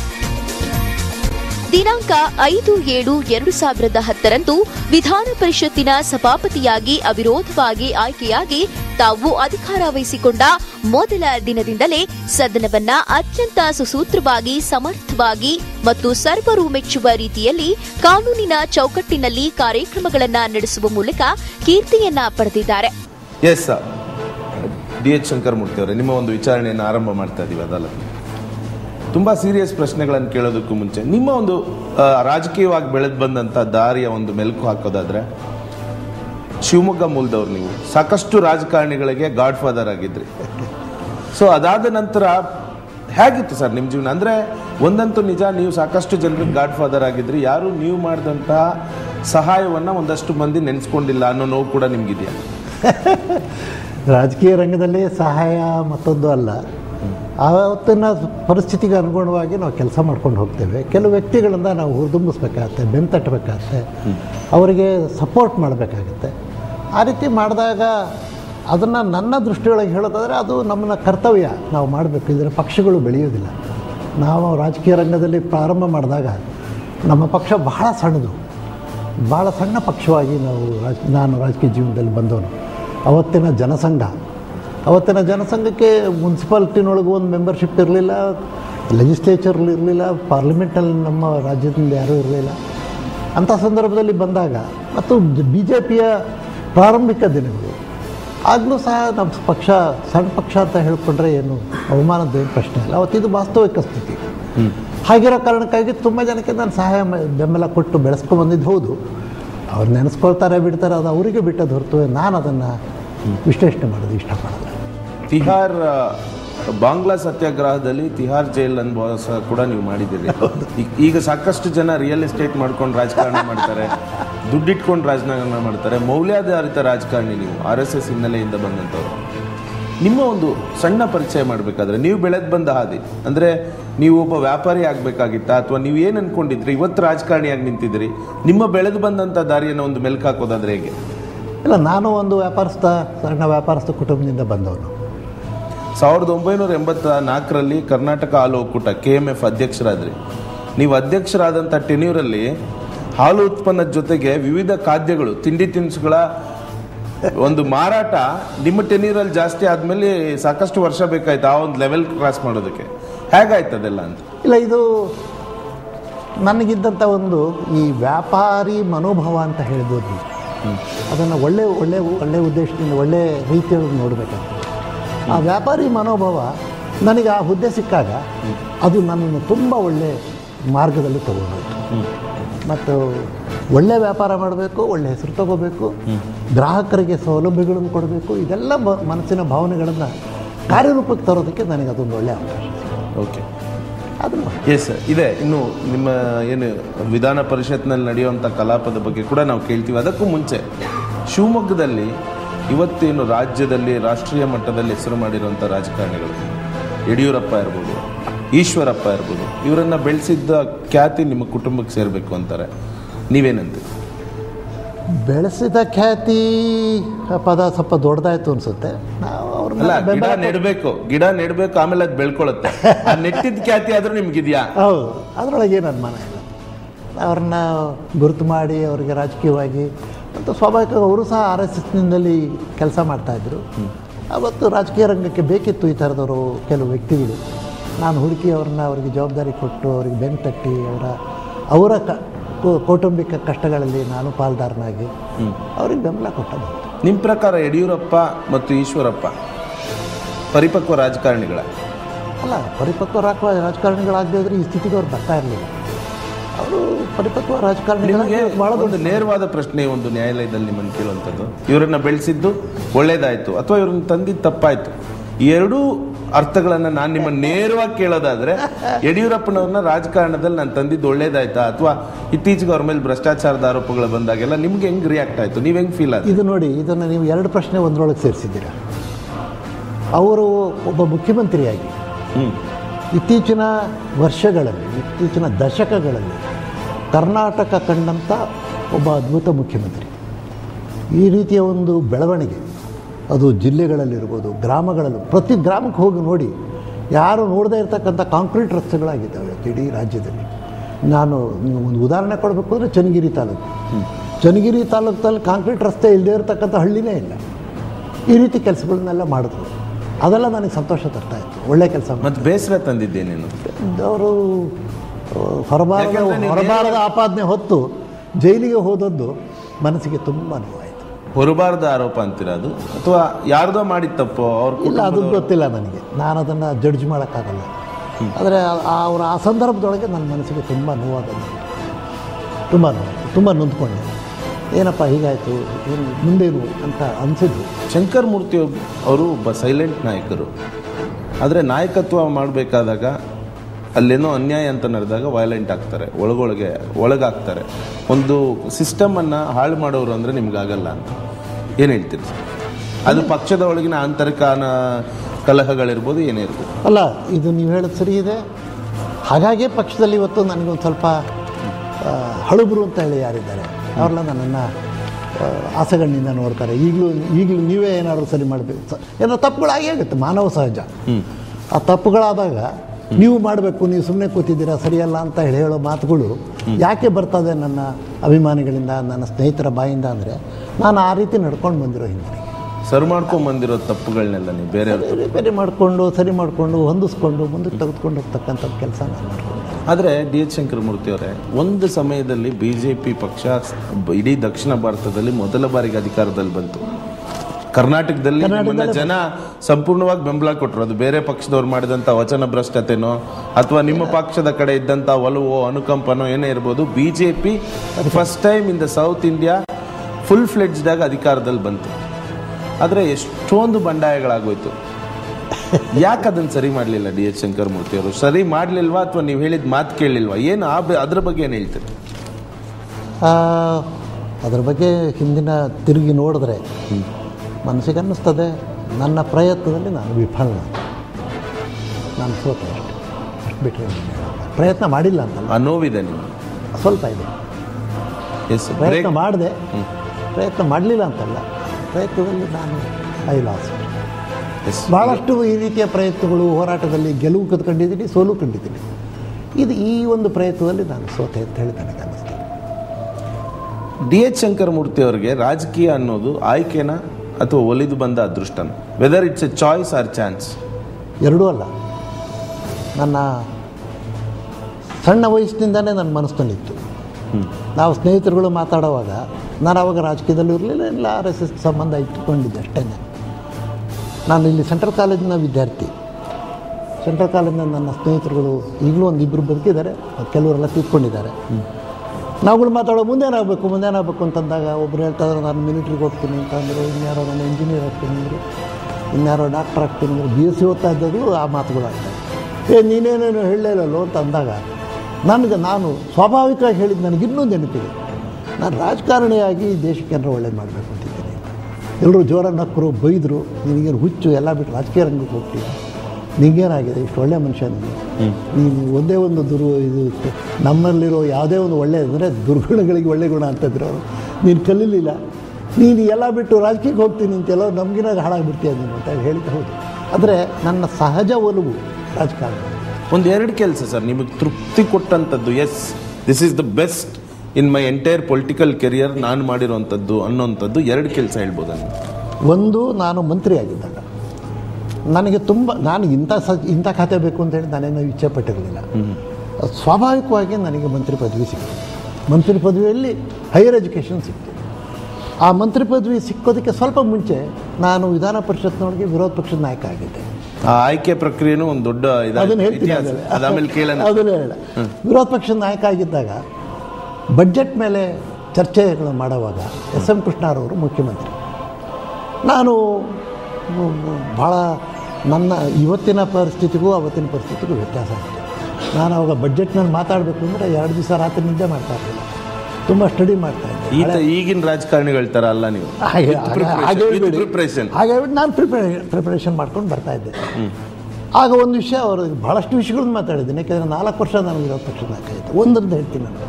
ದಿನಾಂಕ ಐದು ಏಳು ಎರಡು ಸಾವಿರದ ಹತ್ತರಂದು ವಿಧಾನ ಪರಿಷತ್ತಿನ ಸಭಾಪತಿಯಾಗಿ ಅವಿರೋಧವಾಗಿ ಆಯ್ಕೆಯಾಗಿ ತಾವು ಅಧಿಕಾರ ವಹಿಸಿಕೊಂಡ ಮೊದಲ ದಿನದಿಂದಲೇ ಸದನವನ್ನ ಅತ್ಯಂತ ಸುಸೂತ್ರವಾಗಿ ಸಮರ್ಥವಾಗಿ ಮತ್ತು ಸರ್ವರು ಮೆಚ್ಚುವ ರೀತಿಯಲ್ಲಿ ಕಾನೂನಿನ ಚೌಕಟ್ಟಿನಲ್ಲಿ ಕಾರ್ಯಕ್ರಮಗಳನ್ನು ನಡೆಸುವ ಮೂಲಕ ಕೀರ್ತಿಯನ್ನ ಪಡೆದಿದ್ದಾರೆ ಎಸ್ ಡಿ ಎಚ್ ಶಂಕರಮೂರ್ತಿ ಅವರೇ ನಿಮ್ಮ ಒಂದು ವಿಚಾರಣೆಯನ್ನು ಆರಂಭ ಮಾಡ್ತಾ ಇದ್ದೀವಿ ಅದಾಲತ್ ತುಂಬ ಸೀರಿಯಸ್ ಪ್ರಶ್ನೆಗಳನ್ನು ಕೇಳೋದಕ್ಕೂ ಮುಂಚೆ ನಿಮ್ಮ ಒಂದು ಆ, ರಾಜಕೀಯವಾಗಿ ಬೆಳೆದು ಬಂದಂಥ ದಾರಿಯ ಒಂದು ಮೆಲುಕು ಹಾಕೋದಾದ್ರೆ ಶಿವಮೊಗ್ಗ ಮೂಲದವ್ರು ನೀವು ಸಾಕಷ್ಟು ರಾಜಕಾರಣಿಗಳಿಗೆ ಗಾಡ್ ಫಾದರ್ ಆಗಿದ್ರಿ ಸೊ ಅದಾದ ನಂತರ ಹೇಗಿತ್ತು ಸರ್ ನಿಮ್ಮ ಜೀವನ ಅಂದರೆ ಒಂದಂತೂ ನಿಜ ನೀವು ಸಾಕಷ್ಟು ಜನರಿಗೆ ಗಾಡ್ ಫಾದರ್ ಆಗಿದ್ರಿ ಯಾರು ನೀವು ಮಾಡಿದಂತಹ ಸಹಾಯವನ್ನು ಒಂದಷ್ಟು ಮಂದಿ ನೆನೆಸ್ಕೊಂಡಿಲ್ಲ ಅನ್ನೋ ನೋವು ಕೂಡ ನಿಮ್ಗಿದೆಯಾ ರಾಜಕೀಯ ರಂಗದಲ್ಲಿ ಸಹಾಯ ಮತ್ತೊಂದು ಅಲ್ಲ ಆವತ್ತಿನ ಪರಿಸ್ಥಿತಿಗೆ ಅನುಗುಣವಾಗಿ ನಾವು ಕೆಲಸ ಮಾಡ್ಕೊಂಡು ಹೋಗ್ತೇವೆ ಕೆಲವು ವ್ಯಕ್ತಿಗಳಿಂದ ನಾವು ಹುರಿದುಂಬಿಸ್ಬೇಕಾಗತ್ತೆ ಬೆಂತಟ್ಟಬೇಕಾಗತ್ತೆ ಅವರಿಗೆ ಸಪೋರ್ಟ್ ಮಾಡಬೇಕಾಗತ್ತೆ ಆ ರೀತಿ ಮಾಡಿದಾಗ ಅದನ್ನು ನನ್ನ ದೃಷ್ಟಿಯೊಳಗೆ ಹೇಳೋದಾದರೆ ಅದು ನಮ್ಮನ್ನ ಕರ್ತವ್ಯ ನಾವು ಮಾಡಬೇಕು ಇದ್ರೆ ಪಕ್ಷಗಳು ಬೆಳೆಯೋದಿಲ್ಲ ನಾವು ರಾಜಕೀಯ ರಂಗದಲ್ಲಿ ಪ್ರಾರಂಭ ಮಾಡಿದಾಗ ನಮ್ಮ ಪಕ್ಷ ಬಹಳ ಸಣ್ಣದು ಭಾಳ ಸಣ್ಣ ಪಕ್ಷವಾಗಿ ನಾವು ರಾಜ ನಾನು ರಾಜಕೀಯ ಜೀವನದಲ್ಲಿ ಬಂದವನು ಅವತ್ತಿನ ಜನಸಂಘ ಅವತ್ತಿನ ಜನಸಂಘಕ್ಕೆ ಮುನ್ಸಿಪಾಲ್ಟಿನೊಳಗೂ ಒಂದು ಮೆಂಬರ್ಶಿಪ್ ಇರಲಿಲ್ಲ ಲೆಜಿಸ್ಲೇಚರ್ ಇರಲಿಲ್ಲ ಪಾರ್ಲಿಮೆಂಟಲ್ಲಿ ನಮ್ಮ ರಾಜ್ಯದಿಂದ ಯಾರೂ ಇರಲಿಲ್ಲ ಅಂಥ ಸಂದರ್ಭದಲ್ಲಿ ಬಂದಾಗ ಮತ್ತು ಬಿ ಜೆ ಪಿಯ ಪ್ರಾರಂಭಿಕ ದಿನಗಳು ಆಗಲೂ ಸಹ ನಮ್ಮ ಪಕ್ಷ ಸಣ್ಣ ಪಕ್ಷ ಅಂತ ಹೇಳ್ಕೊಂಡ್ರೆ ಏನು ಅವಮಾನದ ಏನು ಪ್ರಶ್ನೆ ಇಲ್ಲ ಅವತ್ತಿದು ವಾಸ್ತವಿಕ ಸ್ಥಿತಿ ಹಾಗಿರೋ ಕಾರಣಕ್ಕಾಗಿ ತುಂಬ ಜನಕ್ಕೆ ನಾನು ಸಹಾಯ ಮ- ಬೆಂಬಲ ಕೊಟ್ಟು ಬೆಳೆಸ್ಕೊಂಡು ಬಂದಿದ್ದು ಹೌದು ಅವ್ರು ನೆನೆಸ್ಕೊಳ್ತಾರೆ ಬಿಡ್ತಾರೆ ಅದು ಅವರಿಗೆ ಬಿಟ್ಟದ್ದು ಹೊರತು ನಾನು ಅದನ್ನು ವಿಶ್ಲೇಷಣೆ ಮಾಡೋದು ಇಷ್ಟಪಡಲ್ಲ ತಿಹಾರ್ ಆ, ಬಾಂಗ್ಲಾ ಸತ್ಯಾಗ್ರಹದಲ್ಲಿ ತಿಹಾರ್ ಜೈಲ್ ಅನುಭವ ಸಹ ಕೂಡ ನೀವು ಮಾಡಿದ್ದೀರಿ ಈ- ಈಗ ಸಾಕಷ್ಟು ಜನ ರಿಯಲ್ ಎಸ್ಟೇಟ್ ಮಾಡ್ಕೊಂಡು ರಾಜಕಾರಣ ಮಾಡ್ತಾರೆ ದುಡ್ಡಿಟ್ಕೊಂಡು ರಾಜಕಾರಣ ಮಾಡ್ತಾರೆ ಮೌಲ್ಯಾಧಾರಿತ ರಾಜಕಾರಣಿ ನೀವು ಆರ್ ಎಸ್ ಎಸ್ ಹಿನ್ನೆಲೆಯಿಂದ ಬಂದಂಥವ್ರು ನಿಮ್ಮ ಒಂದು ಸಣ್ಣ ಪರಿಚಯ ಮಾಡಬೇಕಾದ್ರೆ ನೀವು ಬೆಳೆದು ಬಂದ ಹಾದಿ ಅಂದರೆ ನೀವು ಒಬ್ಬ ವ್ಯಾಪಾರಿ ಆಗಬೇಕಾಗಿತ್ತಾ ಅಥವಾ ನೀವು ಏನು ಅನ್ಕೊಂಡಿದ್ರಿ ಇವತ್ತು ರಾಜಕಾರಣಿಯಾಗಿ ನಿಂತಿದ್ದೀರಿ ನಿಮ್ಮ ಬೆಳೆದು ಬಂದಂಥ ದಾರಿಯನ್ನು ಒಂದು ಮೆಲ್ಕು ಹಾಕೋದಾದ್ರೆ ಹೇಗೆ ಇಲ್ಲ ನಾನು ಒಂದು ವ್ಯಾಪಾರಸ್ಥ ಸಣ್ಣ ವ್ಯಾಪಾರಸ್ಥ ಕುಟುಂಬದಿಂದ ಬಂದವನು ಸಾವಿರದ ಒಂಬೈನೂರ ಎಂಬತ್ತ ನಾಲ್ಕರಲ್ಲಿ ಕರ್ನಾಟಕ ಹಾಲು ಒಕ್ಕೂಟ ಕೆ ಎಮ್ ಎಫ್ ಅಧ್ಯಕ್ಷರಾದ್ರಿ ನೀವು ಅಧ್ಯಕ್ಷರಾದಂಥ ಟೆನ್ಯೂರಲ್ಲಿ ಹಾಲು ಉತ್ಪನ್ನದ ಜೊತೆಗೆ ವಿವಿಧ ಖಾದ್ಯಗಳು ತಿಂಡಿ ತಿನಿಸುಗಳ ಒಂದು ಮಾರಾಟ ನಿಮ್ಮ ಟೆನ್ಯೂರಲ್ಲಿ ಜಾಸ್ತಿ ಆದ್ಮೇಲೆ ಸಾಕಷ್ಟು ವರ್ಷ ಬೇಕಾಯ್ತು ಆ ಒಂದು ಲೆವೆಲ್ ಕ್ರಾಸ್ ಮಾಡೋದಕ್ಕೆ ಹೇಗಾಯ್ತು ಅದೆಲ್ಲ ಅಂತ ಇಲ್ಲ ಇದು ನನಗಿದ್ದಂಥ ಒಂದು ಈ ವ್ಯಾಪಾರಿ ಮನೋಭಾವ ಅಂತ ಹೇಳ್ಬೋದು ಅದನ್ನು ಒಳ್ಳೆ ಒಳ್ಳೆ ಒಳ್ಳೆ ಉದ್ದೇಶದಿಂದ ಒಳ್ಳೆ ರೀತಿಯೊಳಗೆ ನೋಡಬೇಕಾಗ್ತದೆ ಆ ವ್ಯಾಪಾರಿ ಮನೋಭಾವ ನನಗೆ ಆ ಹುದ್ದೆ ಸಿಕ್ಕಾಗ ಅದು ನನ್ನನ್ನು ತುಂಬ ಒಳ್ಳೆ ಮಾರ್ಗದಲ್ಲಿ ತಗೊಂಡೋಯ್ತು ಮತ್ತು ಒಳ್ಳೆ ವ್ಯಾಪಾರ ಮಾಡಬೇಕು ಒಳ್ಳೆ ಹೆಸರು ತಗೋಬೇಕು ಗ್ರಾಹಕರಿಗೆ ಸೌಲಭ್ಯಗಳನ್ನು ಕೊಡಬೇಕು ಇದೆಲ್ಲ ಬ- ಮನಸ್ಸಿನ ಭಾವನೆಗಳನ್ನು ಕಾರ್ಯರೂಪಕ್ಕೆ ತರೋದಕ್ಕೆ ನನಗೆ ಅದೊಂದು ಒಳ್ಳೆಯ ಅವಕಾಶ ಓಕೆ ಅದನ್ನು ಎಸ್ ಇದೆ ಇನ್ನು ನಿಮ್ಮ ಏನು ವಿಧಾನ ಪರಿಷತ್ನಲ್ಲಿ ನಡೆಯುವಂಥ ಕಲಾಪದ ಬಗ್ಗೆ ಕೂಡ ನಾವು ಕೇಳ್ತೀವಿ ಅದಕ್ಕೂ ಮುಂಚೆ ಶಿವಮೊಗ್ಗದಲ್ಲಿ ಇವತ್ತೇನು ರಾಜ್ಯದಲ್ಲಿ ರಾಷ್ಟ್ರೀಯ ಮಟ್ಟದಲ್ಲಿ ಹೆಸರು ಮಾಡಿರುವಂಥ ರಾಜಕಾರಣಿಗಳು ಯಡಿಯೂರಪ್ಪ ಇರ್ಬೋದು ಈಶ್ವರಪ್ಪ ಇರ್ಬೋದು ಇವರನ್ನ ಬೆಳೆಸಿದ್ದ ಖ್ಯಾತಿ ನಿಮ್ಮ ಕುಟುಂಬಕ್ಕೆ ಸೇರಬೇಕು ಅಂತಾರೆ ನೀವೇನಂತೀರಿ ಬೆಳೆಸಿದ ಖ್ಯಾತಿ ಪದ ಸ್ವಲ್ಪ ದೊಡ್ಡದಾಯ್ತು ಅನ್ಸುತ್ತೆ ನಾವು ಅವ್ರನ್ನ ಅಲ್ಲ ಗಿಡ ಬೆಂಬಲ ಕೊಡ್- ನೆಡಬೇಕು ಗಿಡ ನೆಡಬೇಕು ಆಮೇಲೆ ಅದು ಬೆಳ್ಕೊಳುತ್ತೆ ಆ ನೆಟ್ಟಿದ್ದ ಖ್ಯಾತಿ ಆದ್ರೂ ನಿಮ್ಗಿದ್ಯಾ ಹೌದು ಅದರೊಳಗೆ ಏನು ಅನುಮಾನ ಇಲ್ಲ ಅವ್ರನ್ನ ಗುರುತು ಮಾಡಿ ಅವರಿಗೆ ರಾಜಕೀಯವಾಗಿ ಮತ್ತು ಸ್ವಾಭಾವಿಕ ಅವರು ಸಹ ಆರ್ ಎಸ್ ಎಸ್ನಿಂದಲೇ ಕೆಲಸ ಮಾಡ್ತಾಯಿದ್ರು ಅವತ್ತು ರಾಜಕೀಯ ರಂಗಕ್ಕೆ ಬೇಕಿತ್ತು ಈ ಥರದವರು ಕೆಲವು ವ್ಯಕ್ತಿಗಳು ನಾನು ಹುಡುಕಿ ಅವ್ರನ್ನ ಅವರಿಗೆ ಜವಾಬ್ದಾರಿ ಕೊಟ್ಟು ಅವರಿಗೆ ಬೆನ್ನು ತಟ್ಟಿ ಅವರ ಅವರ ಕ ಕೌ- ಕೌಟುಂಬಿಕ ಕಷ್ಟಗಳಲ್ಲಿ ನಾನು ಪಾಲ್ದಾರನಾಗಿ ಅವ್ರಿಗೆ ಬೆಂಬಲ ಕೊಟ್ಟದ್ದು ನಿಮ್ಮ ಪ್ರಕಾರ ಯಡಿಯೂರಪ್ಪ ಮತ್ತು ಈಶ್ವರಪ್ಪ ಪರಿಪಕ್ವ ರಾಜಕಾರಣಿಗಳ ಅಲ್ಲ ಪರಿಪಕ್ವ ರಾಕ ರಾಜಕಾರಣಿಗಳಾಗದೇ ಇದ್ರೆ ಈ ಸ್ಥಿತಿಗೆ ಅವ್ರು ಬರ್ತಾ ಇರಲಿಲ್ಲ ಅವರು ಪರಿಪಕ್ವ ರಾಜಕಾರಣಿಗಳಾಗಿ ನಿಮಗೆ ಬಹಳ ಒಂದು ದೊಡ್ಡ ನೇರವಾದ ಪ್ರಶ್ನೆ ಒಂದು ನ್ಯಾಯಾಲಯದಲ್ಲಿ ನಿಮ್ಮನ್ನು ಕೇಳುವಂಥದ್ದು ಇವರನ್ನ ಬೆಳೆಸಿದ್ದು ಒಳ್ಳೇದಾಯ್ತು ಅಥವಾ ಇವ್ರನ್ನ ತಂದಿದ್ದು ತಪ್ಪಾಯ್ತು ಈ ಎರಡೂ ಅರ್ಥಗಳನ್ನ ನಾನು ನಿಮ್ಮನ್ನ ನೇರವಾಗಿ ಕೇಳೋದಾದ್ರೆ ಯಡಿಯೂರಪ್ಪನವ್ರನ್ನ ರಾಜಕಾರಣದಲ್ಲಿ ನಾನು ತಂದಿದ್ದು ಒಳ್ಳೇದಾಯ್ತಾ ಅಥವಾ ಇತ್ತೀಚೆಗೆ ಅವ್ರ ಮೇಲೆ ಭ್ರಷ್ಟಾಚಾರದ ಆರೋಪಗಳು ಬಂದಾಗೆಲ್ಲ ನಿಮ್ಗೆ ಹೆಂಗ್ ರಿಯಾಕ್ಟ್ ಆಯ್ತು ನೀವ್ ಹೆಂಗ್ ಫೀಲ್ ಆಯ್ತು ಇದು ನೋಡಿ ಇದನ್ನು ನೀವು ಎರಡು ಪ್ರಶ್ನೆ ಒಂದರೊಳಗೆ ಸೇರಿಸಿದ್ದೀರಾ ಅವರು ಒಬ್ಬ ಮುಖ್ಯಮಂತ್ರಿಯಾಗಿ ಹ್ಮ್ ಇತ್ತೀಚಿನ ವರ್ಷಗಳಲ್ಲಿ ಇತ್ತೀಚಿನ ದಶಕಗಳಲ್ಲಿ ಕರ್ನಾಟಕ ಕಂಡಂಥ ಒಬ್ಬ ಅದ್ಭುತ ಮುಖ್ಯಮಂತ್ರಿ ಈ ರೀತಿಯ ಒಂದು ಬೆಳವಣಿಗೆ ಅದು ಜಿಲ್ಲೆಗಳಲ್ಲಿರ್ಬೋದು ಗ್ರಾಮಗಳಲ್ಲೂ ಪ್ರತಿ ಗ್ರಾಮಕ್ಕೆ ಹೋಗಿ ನೋಡಿ ಯಾರು ನೋಡದೇ ಇರತಕ್ಕಂಥ ಕಾಂಕ್ರೀಟ್ ರಸ್ತೆಗಳಾಗಿದ್ದಾವೆ ಇಡೀ ರಾಜ್ಯದಲ್ಲಿ ನಾನು ಒಂದು ಉದಾಹರಣೆ ಕೊಡಬೇಕು ಅಂದರೆ ಚನ್ನಗಿರಿ ತಾಲೂಕು ಚನ್ನಗಿರಿ ತಾಲೂಕಲ್ಲಿ ಕಾಂಕ್ರೀಟ್ ರಸ್ತೆ ಇಲ್ಲದೇ ಇರತಕ್ಕಂಥ ಹಳ್ಳಿನೇ ಇಲ್ಲ ಈ ರೀತಿ ಕೆಲಸಗಳನ್ನೆಲ್ಲ ಮಾಡಿದ್ರು ಅದೆಲ್ಲ ನನಗೆ ಸಂತೋಷ ತರ್ತಾ ಇತ್ತು ಒಳ್ಳೆ ಕೆಲಸ ಮತ್ತೆ ಬೇಸರ ತಂದಿದ್ದೇನೇನು ಅವರು ಹೊರಬಾರದ ಯಾಕಂದ್ರೆ ನೀವು ಹೊರಬಾರದ ಆಪಾದನೆ ಹೊತ್ತು ಜೈಲಿಗೆ ಹೋದದ್ದು ಮನಸ್ಸಿಗೆ ತುಂಬ ನೋವಾಯಿತು ಹೊರಬಾರದ ಆರೋಪ ಅಂತೀರ ಅದು ಅಥವಾ ಯಾರ್ದೋ ಮಾಡಿದ ತಪ್ಪು ಅವ್ರ ಇಲ್ಲ ಅದು ಕುಟುಂಬದವ್ರು- ಗೊತ್ತಿಲ್ಲ ನನಗೆ ನಾನು ಅದನ್ನು ಜಡ್ಜ್ ಮಾಡೋಕ್ಕಾಗಲ್ಲ ಆದರೆ ಅವರ ಆ ಸಂದರ್ಭದೊಳಗೆ ನನ್ನ ಮನಸ್ಸಿಗೆ ತುಂಬ ನೋವಾದದ್ದು ತುಂಬ ನೋವಾಯಿತು ತುಂಬ ನೊಂದ್ಕೊಂಡೆ ಏನಪ್ಪ ಹೀಗಾಯಿತು ಏನು ಮುಂದೇನು ಅಂತ ಅನಿಸಿದ್ದು ಶಂಕರ್ ಮೂರ್ತಿ ಒಬ್- ಅವರು ಒಬ್ಬ ಸೈಲೆಂಟ್ ನಾಯಕರು ಆದರೆ ನಾಯಕತ್ವ ಮಾಡಬೇಕಾದಾಗ ಅಲ್ಲೇನೋ ಅನ್ಯಾಯ ಅಂತ ನಡೆದಾಗ ವೈಲೆಂಟ್ ಆಗ್ತಾರೆ ಒಳಗೊಳಗೆ ಒಳಗಾಗ್ತಾರೆ ಒಂದು ಸಿಸ್ಟಮನ್ನು ಹಾಳು ಮಾಡೋರು ಅಂದರೆ ನಿಮ್ಗಾಗಲ್ಲ ಅಂತ ಏನು ಹೇಳ್ತೀರಿ ಸರ್ ಅದು ಪಕ್ಷದ ಒಳಗಿನ ಆಂತರಿಕ ಅನ- ಕಲಹಗಳಿರ್ಬೋದು ಏನೇ ಇರ್ಬೋದು ಅಲ್ಲ ಇದು ನೀವು ಹೇಳೋದು ಸರಿ ಇದೆ ಹಾಗಾಗಿ ಪಕ್ಷದಲ್ಲಿ ಇವತ್ತು ನನಗೊಂದು ಸ್ವಲ್ಪ ಆ, ಹಳುಬರು ಅಂತ ಹೇಳಿ ಯಾರಿದ್ದಾರೆ ಅವರೆಲ್ಲ ನನ್ನನ್ನು ಆಸೆಗಳಿಂದ ನೋಡ್ತಾರೆ ಈಗಲೂ ಈಗಲೂ ನೀವೇ ಏನಾದರೂ ಸರಿ ಮಾಡಬೇಕು ಸ- ಏನೋ ತಪ್ಪುಗಳಾಗೇ ಆಗುತ್ತೆ ಮಾನವ ಸಹಜ ಆ ತಪ್ಪುಗಳಾದಾಗ ನೀವು ಮಾಡಬೇಕು ನೀವು ಸುಮ್ಮನೆ ಕೂತಿದ್ದೀರಾ ಸರಿಯಲ್ಲ ಅಂತ ಹೇಳಿ ಹೇಳೋ ಮಾತುಗಳು ಯಾಕೆ ಬರ್ತದೆ ನನ್ನ ಅಭಿಮಾನಿಗಳಿಂದ ನನ್ನ ಸ್ನೇಹಿತರ ಬಾಯಿಂದ ಅಂದರೆ ನಾನು ಆ ರೀತಿ ನಡ್ಕೊಂಡು ಬಂದಿರೋ ಹಿಂದೆ ಸರ್ ಮಾಡ್ಕೊಂಡ್ ಬಂದಿರೋ ತಪ್ಪುಗಳನ್ನೆಲ್ಲ ನೀವು ಬೇರೆಯವ್ರ ರಿಪೇರಿ ಮಾಡಿಕೊಂಡು ಸರಿ ಮಾಡಿಕೊಂಡು ಹೊಂದಿಸ್ಕೊಂಡು ಮುಂದಕ್ಕೆ ತೆಗೆದುಕೊಂಡು ಹೋಗ್ತಕ್ಕಂಥ ಕೆಲಸ ನಾನು ಮಾಡ್ಕೊಂಡೆ ಆದರೆ ಡಿ ಎಚ್ ಶಂಕರಮೂರ್ತಿ ಅವರೇ ಒಂದು ಸಮಯದಲ್ಲಿ ಬಿ ಜೆ ಪಿ ಪಕ್ಷ ಬ- ಇಡೀ ದಕ್ಷಿಣ ಭಾರತದಲ್ಲಿ ಮೊದಲ ಬಾರಿಗೆ ಅಧಿಕಾರದಲ್ಲಿ ಬಂತು ಕರ್ನಾಟಕದಲ್ಲಿ ನಿಮ್ಮನ್ನ ಜನ ಸಂಪೂರ್ಣವಾಗಿ ಬೆಂಬಲ ಕೊಟ್ಟರು ಅದು ಬೇರೆ ಪಕ್ಷದವ್ರು ಮಾಡಿದಂಥ ವಚನ ಭ್ರಷ್ಟತೆನೋ ಅಥವಾ ನಿಮ್ಮ ಪಕ್ಷದ ಕಡೆ ಇದ್ದಂಥ ಒಲವೋ ಅನುಕಂಪನೋ ಏನೇ ಇರ್ಬೋದು B J P first time in the South India full ಫ್ಲೆಡ್ಜ್ದಾಗ ಅಧಿಕಾರದಲ್ಲಿ ಬಂತು ಆದರೆ ಎಷ್ಟೊಂದು ಬಂಡಾಯಗಳಾಗೋಯ್ತು ಯಾಕೆ ಅದನ್ನ ಸರಿ ಮಾಡಲಿಲ್ಲ ಡಿ ಎಚ್ ಶಂಕರಮೂರ್ತಿ ಅವರು ಸರಿ ಮಾಡಲಿಲ್ವಾ ಅಥವಾ ನೀವು ಹೇಳಿದ ಮಾತು ಕೇಳಲಿಲ್ವಾ ಏನು ಆ ಬ- ಅದ್ರ ಬಗ್ಗೆ ಏನು ಹೇಳ್ತೀರಿ ಆ, ಅದ್ರ ಬಗ್ಗೆ ಹಿಂದಿನ ತಿರುಗಿ ನೋಡಿದ್ರೆ ಮನಸ್ಸಿಗೆ ಅನ್ನಿಸ್ತದೆ ನನ್ನ ಪ್ರಯತ್ನದಲ್ಲಿ ನಾನು ವಿಫಲನಾದೆ ನಾನು ಸೋತೆ ಅಷ್ಟೆ ಅಷ್ಟು ಬಿಟ್ಟರೆ ಪ್ರಯತ್ನ ಮಾಡಿಲ್ಲ ಅಂತಲ್ಲ ಆ ನೋವಿದೆ ನಿಮಗೆ ಸ್ವಲ್ಪ ಇದೆ ಎಸ್ ಪ್ರಯತ್ನ ಮಾಡಿದೆ ಪ್ರಯತ್ನ ಮಾಡಲಿಲ್ಲ ಅಂತಲ್ಲ ಪ್ರಯತ್ನದಲ್ಲಿ ನಾನು ಐ ಲಾಸ್ಟ್ ಎಸ್ ಭಾಳಷ್ಟು ಈ ರೀತಿಯ ಪ್ರಯತ್ನಗಳು ಹೋರಾಟದಲ್ಲಿ ಗೆಲುವು ಕದ್ಕೊಂಡಿದ್ದೀನಿ ಸೋಲು ಕಂಡಿದ್ದೀನಿ ಇದು ಈ ಒಂದು ಪ್ರಯತ್ನದಲ್ಲಿ ನಾನು ಸೋತೆ ಅಂತ ಹೇಳಿ ನನಗೆ ಅನ್ನಿಸ್ತದೆ ಡಿ ಎಚ್ ಶಂಕರಮೂರ್ತಿ ಅವರಿಗೆ ರಾಜಕೀಯ ಅನ್ನೋದು ಆಯ್ಕೆನ ಅಥವಾ ಒಲಿದು ಬಂದ ಅದೃಷ್ಟನ whether it's a choice or chance ಎರಡೂ ಅಲ್ಲ ನನ್ನ ಸಣ್ಣ ವಯಸ್ಸಿನಿಂದನೇ ನನ್ನ ಮನಸ್ಸಿನಲ್ಲಿತ್ತು ನಾವು ಸ್ನೇಹಿತರುಗಳು ಮಾತಾಡುವಾಗ ನಾನು ಅವಾಗ ರಾಜಕೀಯದಲ್ಲೂ ಇರಲಿಲ್ಲ ಇಲ್ಲ ಆರ್ ಎಸ್ ಎಸ್ ಸಂಬಂಧ ಇಟ್ಟುಕೊಂಡಿದ್ದೆ ಅಷ್ಟೇ ನಾನು ಇಲ್ಲಿ ಸೆಂಟ್ರಲ್ ಕಾಲೇಜಿನ ವಿದ್ಯಾರ್ಥಿ ಸೆಂಟ್ರಲ್ ಕಾಲೇಜಿನ ನನ್ನ ಸ್ನೇಹಿತರುಗಳು ಈಗಲೂ ಒಂದು ಇಬ್ಬರು ಬದುಕಿದ್ದಾರೆ ಮತ್ತು ಕೆಲವರೆಲ್ಲ ತೀರ್ಕೊಂಡಿದ್ದಾರೆ ನಾವುಗಳು ಮಾತಾಡೋ ಮುಂದೇನಾಗಬೇಕು ಮುಂದೇನಾಗಬೇಕು ಅಂತಂದಾಗ ಒಬ್ರು ಹೇಳ್ತಾಯಿದ್ರು ನಾನು ಮಿಲಿಟ್ರಿಗೆ ಹೋಗ್ತೀನಿ ಅಂತಂದರು ಇನ್ಯಾರೋ ನಾನು ಇಂಜಿನಿಯರ್ ಆಗ್ತೀನಿ ಅಂದರು ಇನ್ಯಾರೋ ಡಾಕ್ಟರ್ ಆಗ್ತೀನಿ ಅಂದರು ಬಿ ಎಸ್ ಸಿ ಓದ್ತಾ ಇದ್ದಾಗಲೂ ಆ ಮಾತುಗಳು ಆಗ್ತವೆ ಏ ನೀನೇನೇನು ಹೇಳಲಿಲ್ಲಲ್ಲೋ ಅಂತ ಅಂದಾಗ ನನಗೆ ನಾನು ಸ್ವಾಭಾವಿಕವಾಗಿ ಹೇಳಿದ್ದು ನನಗೆ ಇನ್ನೂ ನೆನಪಿದೆ ನಾನು ರಾಜಕಾರಣಿಯಾಗಿ ದೇಶಕ್ಕೆ ಏನಾರು ಒಳ್ಳೇದು ಮಾಡಬೇಕು ಅಂತಿದ್ದೀನಿ ಅಂತ ಎಲ್ಲರೂ ಜೋರ ನಕ್ಕರು ಬೈದರು ನಿನಗೇನು ಹುಚ್ಚು ಎಲ್ಲ ಬಿಟ್ಟು ರಾಜಕೀಯ ರಂಗಕ್ಕೆ ಹೋಗ್ತೀಯ ನಿಂಗೇನಾಗಿದೆ ಇಷ್ಟು ಒಳ್ಳೆಯ ಮನುಷ್ಯ ನೀನು ನೀನು ಒಂದೇ ಒಂದು ದುರ್ ಇದು ನಮ್ಮಲ್ಲಿರೋ ಯಾವುದೇ ಒಂದು ಒಳ್ಳೆಯ ಅಂದರೆ ದುರ್ಗುಣಗಳಿಗೆ ಒಳ್ಳೆ ಗುಣ ಅಂತಿದ್ರು ಅವರು ನೀನು ಕಲೀಲಿಲ್ಲ ನೀನು ಎಲ್ಲ ಬಿಟ್ಟು ರಾಜಕೀಯಕ್ಕೆ ಹೋಗ್ತೀನಿ ಅಂತೆಲ್ಲ ನಮಗಿನ ಹಾಳಾಗ್ಬಿಡ್ತೀಯ ನೀನು ಅಂತ ಹೇಳಿದ್ದು ಹೌದು ಆದರೆ ನನ್ನ ಸಹಜ ಒಲವು ರಾಜಕಾರಣ ಒಂದು ಎರಡು ಕೆಲಸ ಸರ್ ನಿಮಗೆ ತೃಪ್ತಿ ಕೊಟ್ಟಂಥದ್ದು yes this is the best in my entire political career ನಾನು ಮಾಡಿರುವಂಥದ್ದು ಅನ್ನೋಂಥದ್ದು ಎರಡು ಕೆಲಸ ಹೇಳ್ಬೋದಾ ನೀವು? ಒಂದು ನಾನು ಮಂತ್ರಿ ಆಗಿದ್ದಾಗ ನನಗೆ ತುಂಬ ನಾನು ಇಂಥ ಸ ಇಂಥ ಖಾತೆ ಬೇಕು ಅಂತ ಹೇಳಿ ನಾನೇನೋ ಇಚ್ಛೆ ಪಟ್ಟಿರಲಿಲ್ಲ ಸ್ವಾಭಾವಿಕವಾಗಿ ನನಗೆ ಮಂತ್ರಿ ಪದವಿ ಸಿಕ್ತು ಮಂತ್ರಿ ಪದವಿಯಲ್ಲಿ ಹೈಯರ್ ಎಜುಕೇಷನ್ ಸಿಕ್ತು ಆ ಮಂತ್ರಿ ಪದವಿ ಸಿಕ್ಕೋದಕ್ಕೆ ಸ್ವಲ್ಪ ಮುಂಚೆ ನಾನು ವಿಧಾನ ಪರಿಷತ್ನೊಳಗೆ ವಿರೋಧ ಪಕ್ಷದ ನಾಯಕ ಆಗಿದ್ದೆ ಆ ಆಯ್ಕೆ ಪ್ರಕ್ರಿಯೆನೂ ಒಂದು ದೊಡ್ಡ ಇದಾಯ್ತು. ಅದನ್ನ ಹೇಳ್ತೀನಿ ಇತಿಹಾಸ. ಆಮೇಲೆ. ಅದಾದ್ಮೇಲೆ ಕೇಳೋಣ ಅದನ್ನೇ ಹೇಳ ವಿರೋಧ ಪಕ್ಷದ ನಾಯಕ ಆಗಿದ್ದಾಗ ಬಡ್ಜೆಟ್ ಮೇಲೆ ಚರ್ಚೆಗಳು ಮಾಡುವಾಗ ಎಸ್ ಎಂ ಕೃಷ್ಣರವರು ಮುಖ್ಯಮಂತ್ರಿ ನಾನು ಮ್, ಮ್, ಭಾಳ ನನ್ನ ಇವತ್ತಿನ ಪರಿಸ್ಥಿತಿಗೂ ಅವತ್ತಿನ ಪರಿಸ್ಥಿತಿಗೂ ವ್ಯತ್ಯಾಸ ಇದೆ ನಾನು ಅವಾಗ ಬಡ್ಜೆಟ್ ಮೇಲೆ ಮಾತಾಡಬೇಕು ಅಂದರೆ ಎರಡು ದಿವಸ ರಾತ್ರಿ ನಿದ್ದೆ ಮಾಡ್ತಾ ಇರಲಿಲ್ಲ ತುಂಬ ಸ್ಟಡಿ ಮಾಡ್ತಾ ಇದ್ದೆ ಈತ ಈಗಿನ ರಾಜಕಾರಣಿಗಳ ತರ ಅಲ್ಲ ನೀವು ಹಾಗೆ With ಹಾಗೆ- preparation, ಹಾಗೆ with ಹೇಳ್ಬೇಡಿ. preparation. ಹಾಗೆ ಹೇಳ್ಬಿಟ್ಟು ನಾನು ಪ್ರಿಪೇ ಪ್ರಿಪರೇಷನ್ ಮಾಡ್ಕೊಂಡು ಬರ್ತಾ ಇದ್ದೆ ಆಗ ಒಂದು ವಿಷಯ ಅವರು ಭಾಳಷ್ಟು ವಿಷಯಗಳನ್ನ ಮಾತಾಡಿದ್ದೀನಿ ಯಾಕೆಂದರೆ ನಾಲ್ಕು ವರ್ಷ ನನಗೆ ವಿರೋಧ ಪಕ್ಷದ ನಾಯಕ ಆಯಿತು ಒಂದರಿಂದ ಹೇಳ್ತೀನಿ ನಾನು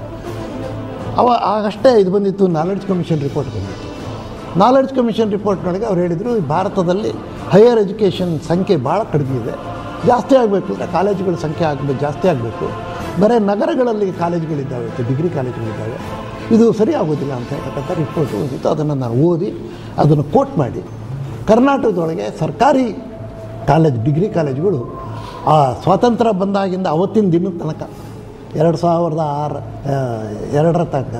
ಅವ ಆಗಷ್ಟೇ ಇದು ಬಂದಿತ್ತು ನಾಲೆಡ್ಜ್ ಕಮಿಷನ್ ರಿಪೋರ್ಟ್ ಬಂದಿತ್ತು ನಾಲೆಡ್ಜ್ ಕಮಿಷನ್ ರಿಪೋರ್ಟ್ನೊಳಗೆ ಅವ್ರು ಹೇಳಿದರು ಈ ಭಾರತದಲ್ಲಿ ಹೈಯರ್ ಎಜುಕೇಷನ್ ಸಂಖ್ಯೆ ಭಾಳ ಕಡಿಮೆ ಇದೆ ಜಾಸ್ತಿ ಆಗಬೇಕು ಅಂದರೆ ಕಾಲೇಜುಗಳ ಸಂಖ್ಯೆ ಆಗಬೇಕು ಜಾಸ್ತಿ ಆಗಬೇಕು ಬರೀ ನಗರಗಳಲ್ಲಿ ಕಾಲೇಜುಗಳಿದ್ದಾವೆ ಡಿಗ್ರಿ ಕಾಲೇಜುಗಳಿದ್ದಾವೆ ಇದು ಸರಿ ಆಗೋದಿಲ್ಲ ಅಂತ ಹೇಳ್ತಕ್ಕಂಥ ರಿಪೋರ್ಟ್ ಓದಿತ್ತು ಅದನ್ನು ನಾನು ಓದಿ ಅದನ್ನು ಕೋಟ್ ಮಾಡಿ ಕರ್ನಾಟಕದೊಳಗೆ ಸರ್ಕಾರಿ ಕಾಲೇಜ್ ಡಿಗ್ರಿ ಕಾಲೇಜುಗಳು ಆ ಸ್ವಾತಂತ್ರ್ಯ ಬಂದಾಗಿಂದ ಅವತ್ತಿನ ದಿನದ ತನಕ ಎರಡು ಸಾವಿರದ ಆರು ಆ, ಎರಡರ ತನಕ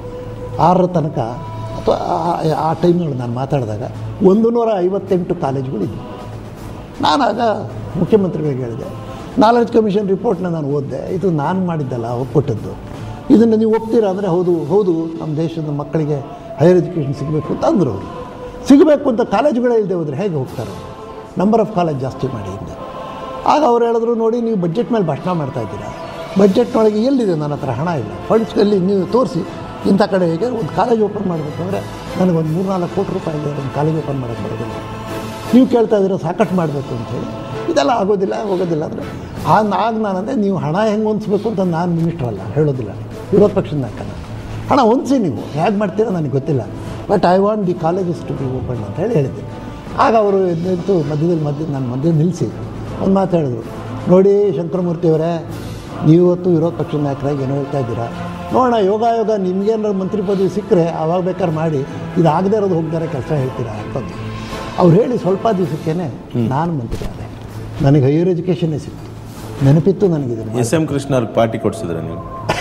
ಆರರ ತನಕ ಅಥವಾ ಆ- ಆ ಟೈಮ್ನಲ್ಲಿ ನಾನು ಮಾತಾಡಿದಾಗ ಒಂದು ನೂರ ಐವತ್ತೆಂಟು ಕಾಲೇಜುಗಳಿದ್ವು ನಾನು ಆಗ ಮುಖ್ಯಮಂತ್ರಿಗಳಿಗೆ ಹೇಳಿದೆ ನಾಲೆಡ್ಜ್ ಕಮಿಷನ್ ರಿಪೋರ್ಟ್ನ ನಾನು ಓದಿದೆ ಇದು ನಾನು ಮಾಡಿದ್ದಲ್ಲ ಒಪ್ಪಿಟ್ಟದ್ದು ಇದನ್ನು ನೀವು ಒಪ್ತೀರಾ ಅಂದರೆ ಹೌದು ಹೌದು ನಮ್ಮ ದೇಶದ ಮಕ್ಕಳಿಗೆ ಹೈಯರ್ ಎಜುಕೇಷನ್ ಸಿಗಬೇಕು ಅಂತ ಅಂದರು ಅವರು ಸಿಗಬೇಕು ಅಂತ ಕಾಲೇಜುಗಳೇ ಇಲ್ಲದೆ ಹೋದರೆ ಹೇಗೆ ಹೋಗ್ತಾರೆ ನಂಬರ್ ಆಫ್ ಕಾಲೇಜ್ ಜಾಸ್ತಿ ಮಾಡಿ ಅಂತ ಆಗ ಅವ್ರು ಹೇಳಿದ್ರು ನೋಡಿ ನೀವು ಬಡ್ಜೆಟ್ ಮೇಲೆ ಭಾಷಣ ಮಾಡ್ತಾ ಇದ್ದೀರಾ ಬಡ್ಜೆಟ್ನೊಳಗೆ ಎಲ್ಲಿದೆ ನನ್ನ ಹತ್ರ ಹಣ ಇಲ್ಲ ಫಂಡ್ಸ್ಗಳಲ್ಲಿ ನೀವು ತೋರಿಸಿ ಇಂಥ ಕಡೆ ಹೇಗೆ ಒಂದು ಕಾಲೇಜ್ ಓಪನ್ ಮಾಡಬೇಕಂದ್ರೆ ನನಗೊಂದು ಮೂರು ನಾಲ್ಕು ಕೋಟಿ ರೂಪಾಯಿ ಇದೆ ಒಂದು ಕಾಲೇಜ್ ಓಪನ್ ಮಾಡೋಕ್ಕೆ ಬರೋದಿಲ್ಲ ನೀವು ಕೇಳ್ತಾ ಇದ್ದೀರ ಸಾಕಷ್ಟು ಮಾಡಬೇಕು ಅಂತೇಳಿ ಇದೆಲ್ಲ ಆಗೋದಿಲ್ಲ ಹೋಗೋದಿಲ್ಲ ಅಂದರೆ ಆ ಆಗ ನಾನಂದರೆ ನೀವು ಹಣ ಹೆಂಗೆ ಹೊಂದಿಸ್ಬೇಕು ಅಂತ ನಾನು ಮಿನಿಸ್ಟ್ರ್ ಅಲ್ಲ ಹೇಳೋದಿಲ್ಲ ವಿರೋಧ ಪಕ್ಷದ ನಾಯಕನ ಹಣ ಹೊಂದಿಸಿ ನೀವು ಹೇಗೆ ಮಾಡ್ತೀರೋ ನನಗೆ ಗೊತ್ತಿಲ್ಲ but I want the colleges to be open ಅಂತ ಹೇಳಿ ಹೇಳಿದ್ದೆ ಆಗ ಅವರು ನಿಂತು ಮಧ್ಯದಲ್ಲಿ ಮಧ್ಯ ನನ್ನ ಮಧ್ಯೆ ನಿಲ್ಲಿಸಿ ಒಂದು ಮಾತು ಹೇಳಿದ್ರು ನೋಡಿ ಶಂಕರಮೂರ್ತಿಯವರೇ ನೀವತ್ತು ವಿರೋಧ ಪಕ್ಷದ ನಾಯಕರಾಗಿ ಏನೋ ಹೇಳ್ತಾ ಇದ್ದೀರಾ ನೋಡೋಣ ಯೋಗ ಯೋಗ ನಿಮ್ಗೇನಾದ್ರು ಮಂತ್ರಿ ಪದವಿ ಸಿಕ್ಕರೆ ಆವಾಗ ಬೇಕಾದ್ರೆ ಮಾಡಿ ಇದು ಆಗದೇ ಇರೋದು ಹೋಗ್ದಾರೆ ಕೆಲಸ ಹೇಳ್ತೀರಾ ಅಂತಂದು ಅವ್ರು ಹೇಳಿ ಸ್ವಲ್ಪ ದಿವಸಕ್ಕೇ ನಾನು ಮಂತ್ರಿ ಆದೆ ನನಗೆ ಹೈಯರ್ ಎಜುಕೇಷನ್ನೇ ಸಿಕ್ತು ನೆನಪಿತ್ತು ನನಗಿದನ್ನು ಎಸ್ ಎಂ ಕೃಷ್ಣ ಅವ್ರಿಗೆ ಪಾರ್ಟಿ ಕೊಡ್ಸಿದ್ರ ನೀವು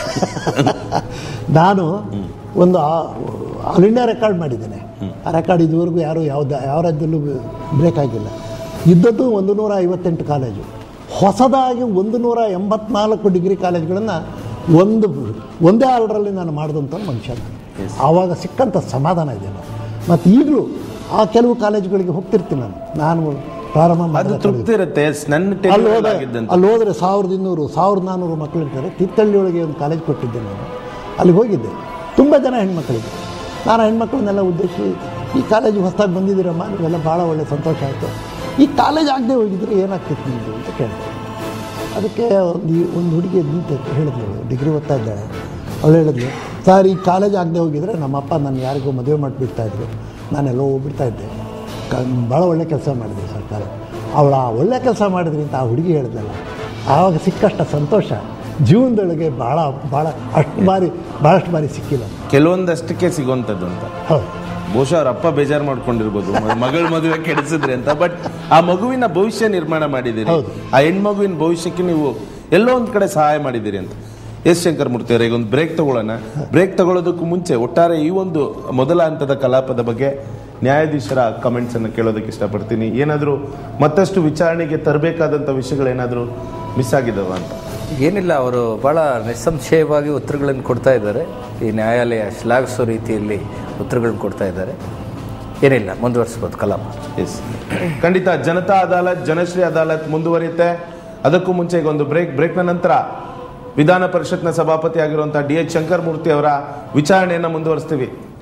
ನಾನು ಒಂದು ಆ- ಆಲ್ ಇಂಡಿಯಾ ರೆಕಾರ್ಡ್ ಮಾಡಿದ್ದೇನೆ ಆ ರೆಕಾರ್ಡ್ ಇದುವರೆಗೂ ಯಾರು ಯಾವ್ದು ಯಾವ ರಾಜ್ಯದಲ್ಲೂ ಬ್ರೇಕ್ ಆಗಿಲ್ಲ ಇದ್ದದ್ದು ಒಂದು ನೂರ ಐವತ್ತೆಂಟು ಕಾಲೇಜು ಹೊಸದಾಗಿ ಒಂದು ನೂರ ಎಂಬತ್ನಾಲ್ಕು ಡಿಗ್ರಿ ಕಾಲೇಜುಗಳನ್ನು ಒಂದು ಒಂದೇ ಆರ್ಡ್ರಲ್ಲಿ ನಾನು ಮಾಡಿದಂಥ ಮನುಷ್ಯ ನಾನು. ಆವಾಗ ಸಿಕ್ಕಂಥ ಸಮಾಧಾನ ಇದೆ ಮತ್ತು ಈಗಲೂ ಆ ಕೆಲವು ಕಾಲೇಜುಗಳಿಗೆ ಹೋಗ್ತಿರ್ತೀನಿ ನಾನು ನಾನು ಪ್ರಾರಂಭ ಅದು ಮಾಡಿದ ತೃಪ್ತಿ ಇರುತ್ತೆ ಎಸ್, ನನ್ನ ಅಲ್ಲಿ tenure ಹೋದ್ರೆ ಆಗಿದ್ದಂತ ಅಲ್ಲಿ ಹೋದರೆ ಸಾವಿರದ ಇನ್ನೂರು ಸಾವಿರದ ನಾನ್ನೂರು ಮಕ್ಕಳು ಇರ್ತಾರೆ ತೀರ್ಥಹಳ್ಳಿಯೊಳಗೆ ಒಂದು ಕಾಲೇಜ್ ಕೊಟ್ಟಿದ್ದೆ ನಾನು ಅಲ್ಲಿಗೆ ಹೋಗಿದ್ದೆ ತುಂಬ ಜನ ಹೆಣ್ಮಕ್ಳಿಗೆ ನಾನು ಆ ಹೆಣ್ಮಕ್ಳನ್ನೆಲ್ಲ ಉದ್ದೇಶಿಸಿ ಈ ಕಾಲೇಜು ಹೊಸದಾಗಿ ಬಂದಿದ್ದೀರಮ್ಮ ನೀವೆಲ್ಲ ಭಾಳ ಒಳ್ಳೆ ಸಂತೋಷ ಆಯಿತು ಈ ಕಾಲೇಜ್ ಆಗದೆ ಹೋಗಿದ್ರೆ ಏನಾಗ್ತಿತ್ತು ನಿಮ್ಮದು ಅಂತ ಕೇಳಿದೆ ಅದಕ್ಕೆ ಒಂದು ಒಂದು ಹುಡುಗಿ ನಿಂತು ಹೇಳಿದ್ಲು ಡಿಗ್ರಿ ಓದ್ತಾ ಇದ್ದಾಳೆ ಅವಳು ಹೇಳಿದ್ಲು ಸರ್ ಈ ಕಾಲೇಜ್ ಆಗದೆ ಹೋಗಿದ್ರೆ ನಮ್ಮಪ್ಪ ನನ್ನ ಯಾರಿಗೋ ಮದುವೆ ಮಾಡಿಬಿಡ್ತಾ ಇದ್ರು ನಾನೆಲ್ಲೋ ಹೋಗ್ಬಿಡ್ತಾ ಇದ್ದೆ ಕ ಭಾಳ ಒಳ್ಳೆ ಕೆಲಸ ಮಾಡಿದೆ ಸರ್ಕಾರ ಅವಳು ಆ ಒಳ್ಳೆ ಕೆಲಸ ಮಾಡಿದ್ರಿ ಅಂತ ಆ ಹುಡುಗಿ ಹೇಳಿದ್ಲಲ್ಲ ಆವಾಗ ಸಿಕ್ಕಷ್ಟ ಸಂತೋಷ ಜೀವನದೊಳಗೆ ಭಾಳ ಭಾಳ ಅಷ್ಟು ಬಾರಿ ಭಾಳಷ್ಟು ಬಾರಿ ಸಿಕ್ಕಿಲ್ಲ ಕೆಲವೊಂದಷ್ಟಕ್ಕೆ ಸಿಗೋಂಥದ್ದು ಅಂತ ಹೌದು ಬಹುಶಃ ಅವ್ರ ಅಪ್ಪ ಬೇಜಾರು ಮಾಡ್ಕೊಂಡಿರ್ಬೋದು ಮ- ಮಗಳ ಮದುವೆ ಕೆಡಿಸಿದ್ರಿ ಅಂತ ಬಟ್ ಆ ಮಗುವಿನ ಭವಿಷ್ಯ ನಿರ್ಮಾಣ ಮಾಡಿದ್ದೀರಿ ಹೌದು. ಆ ಹೆಣ್ಮಗುವಿನ ಭವಿಷ್ಯಕ್ಕೆ ನೀವು ಎಲ್ಲೋ ಒಂದ್ ಕಡೆ ಸಹಾಯ ಮಾಡಿದ್ದೀರಿ ಅಂತ ಎಸ್ ಶಂಕರ್ ಮೂರ್ತಿ ಅವರೇ ಈಗ ಒಂದು ಬ್ರೇಕ್ ತಗೊಳ್ಳೋಣ ಬ್ರೇಕ್ ತಗೊಳ್ಳೋದಕ್ಕೂ ಮುಂಚೆ ಒಟ್ಟಾರೆ ಈ ಒಂದು ಮೊದಲ ಹಂತದ ಕಲಾಪದ ಬಗ್ಗೆ ನ್ಯಾಯಾಧೀಶರ ಕಮೆಂಟ್ಸ್ ಅನ್ನು ಕೇಳೋದಕ್ಕೆ ಇಷ್ಟಪಡ್ತೀನಿ ಏನಾದರೂ ಮತ್ತಷ್ಟು ವಿಚಾರಣೆಗೆ ತರಬೇಕಾದಂಥ ವಿಷಯಗಳೇನಾದರೂ ಮಿಸ್ ಆಗಿದ್ದಾವ ಅಂತ ಏನಿಲ್ಲ ಅವರು ಭಾಳ ನಿಸ್ಸಂಶಯವಾಗಿ ಉತ್ತರಗಳನ್ನು ಕೊಡ್ತಾ ಇದ್ದಾರೆ ಈ ನ್ಯಾಯಾಲಯ ಶ್ಲಾಘಿಸೋ ರೀತಿಯಲ್ಲಿ ಉತ್ತರಗಳನ್ನು ಕೊಡ್ತಾ ಇದ್ದಾರೆ ಏನಿಲ್ಲ ಮುಂದುವರಿಸ್ಬೋದು ಕಲಾಪ ಎಸ್ ಖಂಡಿತ ಜನತಾ ಅದಾಲತ್ ಜನಶ್ರೀ ಅದಾಲತ್ ಮುಂದುವರಿಯುತ್ತೆ ಅದಕ್ಕೂ ಮುಂಚೆ ಈಗ ಒಂದು ಬ್ರೇಕ್ ಬ್ರೇಕ್ನ ನಂತರ ವಿಧಾನ ಪರಿಷತ್ನ ಸಭಾಪತಿ ಆಗಿರುವಂತಹ ಡಿ ಎಚ್ ಶಂಕರ್ ಮೂರ್ತಿ ಅವರ ವಿಚಾರಣೆಯನ್ನು ಮುಂದುವರಿಸ್ತೀವಿ